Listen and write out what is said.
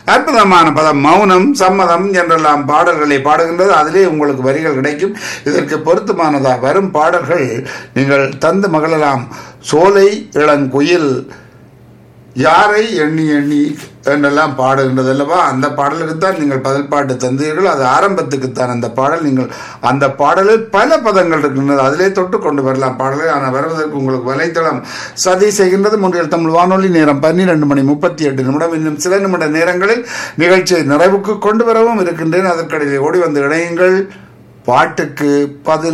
அற்புதமான பதம் மௌனம் சம்மதம் என்றெல்லாம் பாடல்களை பாடுகின்றது அதிலே உங்களுக்கு வரிகள் கிடைக்கும் இதற்கு பொருத்தமானதா வரும் பாடல்கள் நீங்கள் தந்து மகளலாம் சோலை இளங்குயில் யாரை எண்ணி எண்ணி என்றெல்லாம் பாடுகின்றது அல்லவா அந்த பாடலுக்கு தான் நீங்கள் பதில் பாட்டு தந்தீர்கள் அது ஆரம்பத்துக்குத்தான் அந்த பாடல் நீங்கள் அந்த பாடலில் பல பதங்கள் இருக்கின்றது அதிலே தொட்டு கொண்டு வரலாம் பாடலை ஆனால் வருவதற்கு உங்களுக்கு வலைத்தளம் சதி செய்கின்றது முன்றில் தமிழ் வானொலி நேரம் பன்னிரண்டு மணி முப்பத்தி எட்டு நிமிடம் இன்னும் சில நிமிட நேரங்களில் நிகழ்ச்சியை நிறைவுக்கு கொண்டு வரவும் இருக்கின்றேன் அதற்கிடையே ஓடி வந்து இணையுங்கள் பாட்டுக்கு பதில்